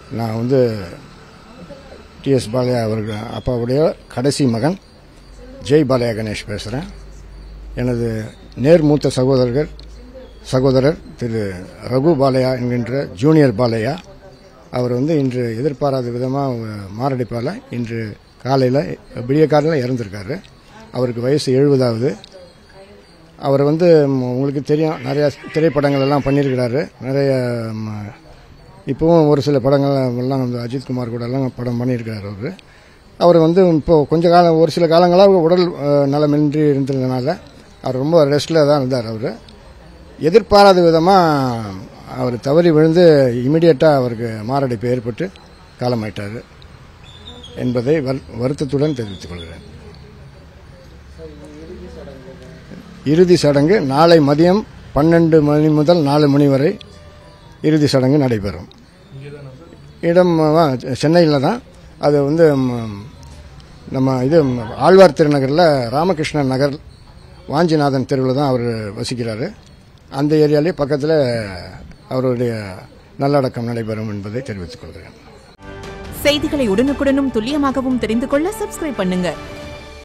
நான் வந்து டிஎஸ் பாலையா அவர்கள் அப்பாவுடைய கடைசி மகன் ஜெய் பாலையா கணேஷ் பேசுகிறேன் எனது நேர் மூத்த சகோதரர்கள் சகோதரர் திரு ரகு பாலையா என்கின்ற ஜூனியர் பாலையா அவர் வந்து இன்று எதிர்பாராத விதமாக மாரடைப்பால் இன்று காலையில் விடிய காலையில் இறந்துருக்காரு அவருக்கு வயசு எழுபதாவது அவர் வந்து ம், உங்களுக்கு தெரியும் நிறைய திரைப்படங்கள் எல்லாம் பண்ணியிருக்கிறாரு நிறைய ம், இப்போவும் ஒரு சில படங்கள் எல்லாம் வந்து அஜித்குமார் கூட எல்லாம் படம் பண்ணியிருக்கிறார் அவர் அவர் வந்து இப்போ கொஞ்ச காலம் ஒரு சில காலங்களாக உடல் அஹ், நலமின்றி இருந்ததுனால அவர் ரொம்ப ரெஸ்ட்டில் தான் இருந்தார் அவர் எதிர்பாராத விதமாக அவர் தவறி விழுந்து இமிடியட்டாக அவருக்கு மாரடைப்பு ஏற்பட்டு காலமாயிட்டார் என்பதை வர்- வருத்தத்துடன் தெரிவித்துக் கொள்கிறேன் இறுதி சடங்கு நாளை மதியம் பன்னெண்டு மணி முதல் நாலு மணி வரை இறுதி சடங்கு நடைபெறும் இடம் சென்னையில் தான் அது வந்து ம், நம்ம இது ம், ஆழ்வார் திருநகரில் ராமகிருஷ்ணன் நகர் வாஞ்சிநாதன் தெருவில் தான் அவர் வசிக்கிறாரு அந்த ஏரியாலே பக்கத்தில் அவருடைய நல்லடக்கம் நடைபெறும் என்பதை தெரிவித்துக் கொள்கிறேன் செய்திகளை உடனுக்குடனும் துல்லியமாகவும் தெரிந்து கொள்ள சப்ஸ்கிரைப் பண்ணுங்க